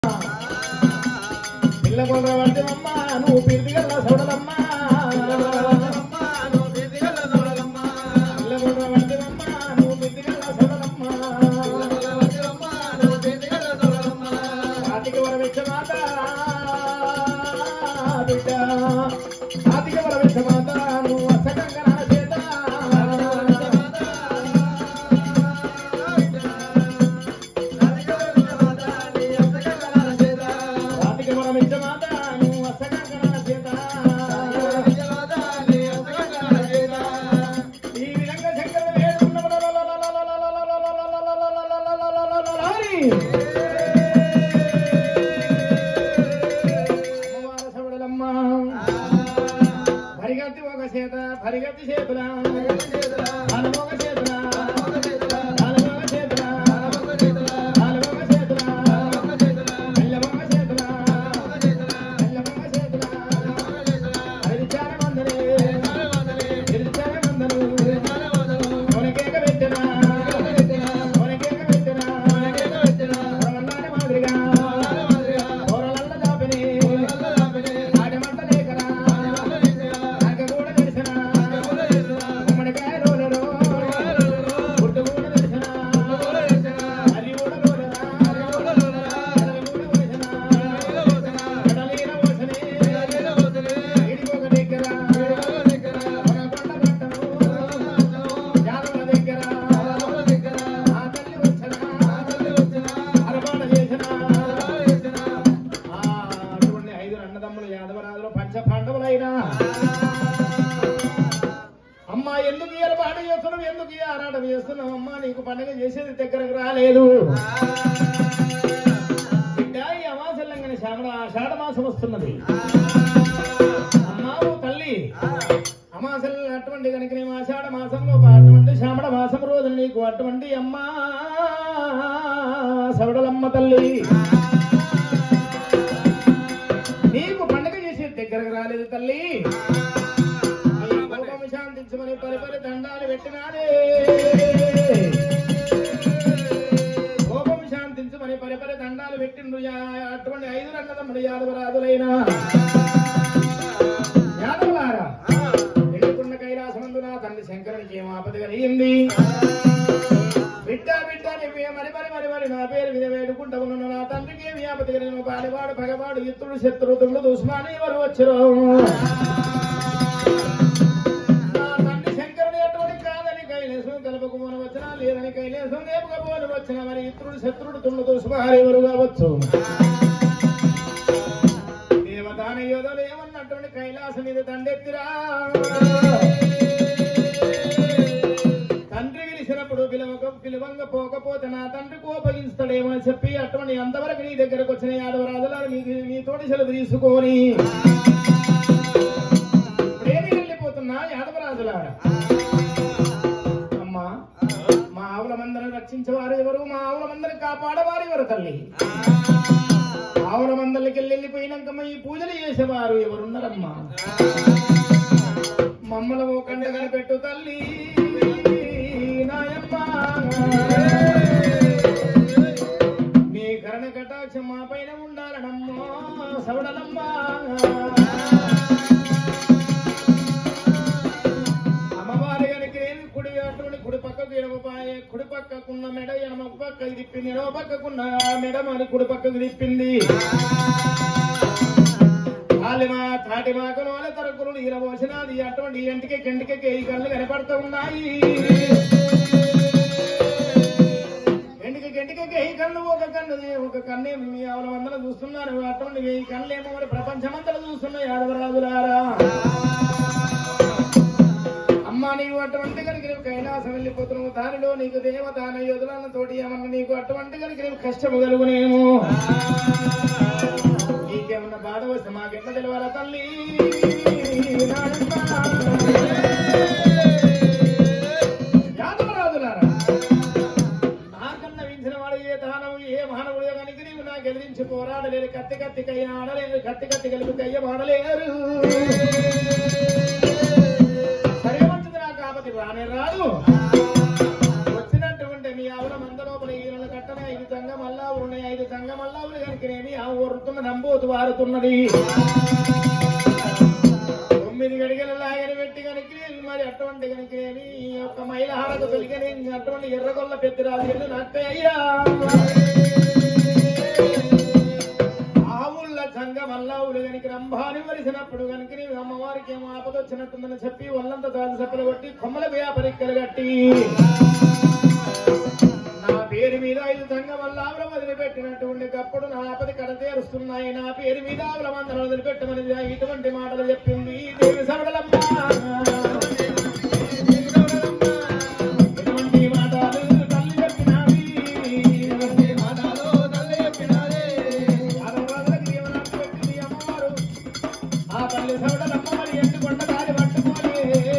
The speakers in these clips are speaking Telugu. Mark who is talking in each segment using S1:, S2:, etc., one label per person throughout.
S1: పిల్ల కొన వంటివమ్మ నువ్వు పిరిదిగల్ల సోడలమ్మా పిల్ల కొన వంటివమ్మ నువ్వు పిరిదిగల్ల సోడలమ్మా కార్తీక వరవిచ్చ మాత బిడ్డ కార్తీక వరవిచ్చ మాత నువ్వు అసకంగా నా చేత కార్తీక వరవిచ్చ మాత నువ్వు అసకంగా నా చేత ఈ విధంగా శంకర పరిగెత్తి ఒక చేత పరిగెత్తి చేతుల ఒక చేతుల ఒక చేతుల ఒక చేతుల మెల్లమొక చేతుల మెల్లమొక చేతుల హరిచార మందరే హరిచార మందరు కొనకేక పెట్టినా కొనకేక పెట్టినా కొరవల్లాని మాదిరిగా కొరలల్ల దాపిని ఆడమంట లేకరా నాక కూడా తెలిసిన గుమ్మడికాయ రోలలో పుట్టు కూడా తెలిసిన అది కూడా రోలరా కడలి కూడా పోసిన కడలీన పోసని ఇడికొక దగ్గర ఒక కొండ పట్టను జానుల దగ్గర ఆ తల్లి వచ్చిన అరబాట చేసిన ఆ అటువంటి ఐదు అన్నదమ్ములు యాదవరాజులు పంచ పాండవులైనా అమ్మా ఎందుకు ఇయ్యాల పాట చేస్తున్నావు ఎందుకు ఈ ఆరాటం చేస్తున్నావు అమ్మా నీకు పండుగ చేసేది దగ్గరకు రాలేదు బిడ్డ ఈ అమాసల్లంగానే శ్రావణ ఆషాఢ మాసం వస్తున్నది అమ్మా ఓ తల్లి అమాసల్ అటువంటి కనుక నేను ఆషాఢ మాసంలో అటువంటి శ్రావణ మాసం రోజు నీకు అటువంటి అమ్మా సవడలమ్మ తల్లి నీకు పండుగ చేసే దగ్గరకు రాలేదు తల్లి నీ కోపము శాంతించమని పరి పరి దండాలు పెట్టినాడే కోపము శాంతించమని పరి పరి దండాలు పెట్టిండు యా- అటువంటి ఐదు రంగదమ్ముడు యాదవరాజులైన యాదవులారా ఎన్నుకున్న కైలాసమందు నా తండ్రి శంకరునికి ఏం ఆపద కలిగింది బిడ్డ బిడ్డ నీవే మరి మరి మరి మరి నా పేరు మీద వేడుకుంటా ఉన్నాను నా తండ్రికి ఏమి ఆపద కలిగిన పాడివాడు పగవాడు ఇత్తుడు శత్రుతుడు దుష్మాని ఎవరు వచ్చరు నా తండ్రి శంకరుని అటువంటి కాదని కైలేసం కలపకు మన వచ్చినా లేదని కైలేసం లేపకపోని వచ్చిన మరి ఇత్రుడు శత్రుడు తుండు దుష్మాని ఎవరు కావచ్చు దేవతాన యోధులు ఏమన్నటువంటి కైలాసం మీద దండెత్తిరా తండ్రి పిలిచినప్పుడు పిలవక పిలువంగ పోకపోతే నా తండ్రి కోపగిస్తాడేమో అని చెప్పి అటువంటి అంతవరకు నీ దగ్గరకు వచ్చిన యాదవరాజులా నీకు నీతోటి సెలవు తీసుకొని ఇప్పుడేమి వెళ్ళిపోతున్నా యాదవరాజులారా అమ్మా మా ఆవుల మందరం రక్షించేవారు ఎవరు మా ఆవుల మందరం కాపాడవారు ఎవరు తల్లి ఆవుల మందలకి వెళ్ళి వెళ్ళిపోయినాక ఈ పూజలు చేసేవారు ఎవరున్నారమ్మా మమ్మల్ని ఓ కండ కనిపెట్టు తల్లి నాయమ్మ నీ కరణ కటాక్షం మా పైన ఉండాలనమ్మా సవడలమ్మా అమ్మవారి గారికి ఏమి కుడి అటువంటి కుడి పక్కకు ఎడమ పాయే కుడి పక్కకున్న మెడ ఎడమ పక్కకు తిప్పింది ఎడమ పక్కకున్న మెడ మరి కుడి పక్కకు తిప్పింది కాలిమా తాటి మాకను అనే తరకులు ఈరబోసినది అటువంటి ఎంటికి కెంటికి ఈ కళ్ళు కనపడుతూ ఉన్నాయి ఎంటికి గంటికి ఈ కళ్ళు ఒక కన్ను ఒక కన్నే మీ ఆవుల వందలు చూస్తున్నారు అటువంటి ఈ కళ్ళేమో మరి ప్రపంచమంతలు చూస్తున్నాయి యాదవరాజులారా అమ్మా నీవు అటువంటి కనుక నీవు కైలాసం వెళ్ళిపోతున్నావు దానిలో నీకు దేవతాన యోధులన్న తోటి ఏమన్నా నీకు అటువంటి కనుక నీవు కష్టము కలుగునేమో నీకేమన్నా బాధ వస్తే మాకెట్లా తెలియాలా తల్లి నాయనమ్మ. యాదవరాజులారా నాకన్నా వించిన వాడు ఏ దానవు ఏ మానవుడు కనుక నీవు నాకు ఎదిరించి పోరాడలేరు కత్తి కత్తి కయ్య ఆడలేరు కత్తి కత్తి కలిపి కయ్య ఆడలేరు సరే మంచిది నాకు ఆపతి రానే రాదు వచ్చినట్టు ఉంటే మీ ఆవుల మంద లోపల ఈ నెల కట్టన ఐదు తంగ మల్లావులు ఉన్నాయి ఐదు తంగ మల్లావులు కనుకనేమి ఆ ఊరుతున్నది అంబోతు వారుతున్నది తొమ్మిది గడిగల లాగని పెట్టి కనుక మరి అటువంటి కనుక ఈ యొక్క మైలహారకు తొలిగని అటువంటి ఎర్రగొల్ల పెద్దరాజు ఎల్లు నట్టయ్యా ఆవుల సంఘ మల్లావులు కనుక రంభాని వరిసినప్పుడు కనుక నీ అమ్మవారికి ఏమో ఆపదొచ్చినట్టుందని చెప్పి ఒళ్ళంత దాని సప్పలు కొట్టి కొమ్మల వ్యాపరిక్కలు కట్టి నా పేరు మీద ఐదు సంఘ మల్లావుల వదిలిపెట్టినటువంటి అప్పుడు నా ఆపది కడతేరుస్తున్నాయి నా పేరు మీద ఆవుల మందరం వదిలిపెట్టమని ఇటువంటి మాటలు చెప్పింది దేవి సవడలమ్మ ఇటువంటి మాటలు తల్లి చెప్పినావి ఆడవాళ్ళకి జీవనాన్ని పెట్టింది అమ్మవారు. ఆ తల్లి సవడలమ్మ మరి ఎత్తుకొండ దారి పట్టుకొని.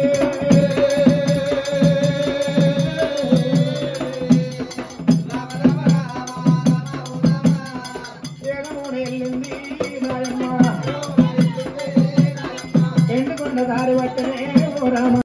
S1: ఏడమూడ ఎల్లుంది నాయమ్మ. ఎండుకొండ దారి పట్టనే ఓ రామ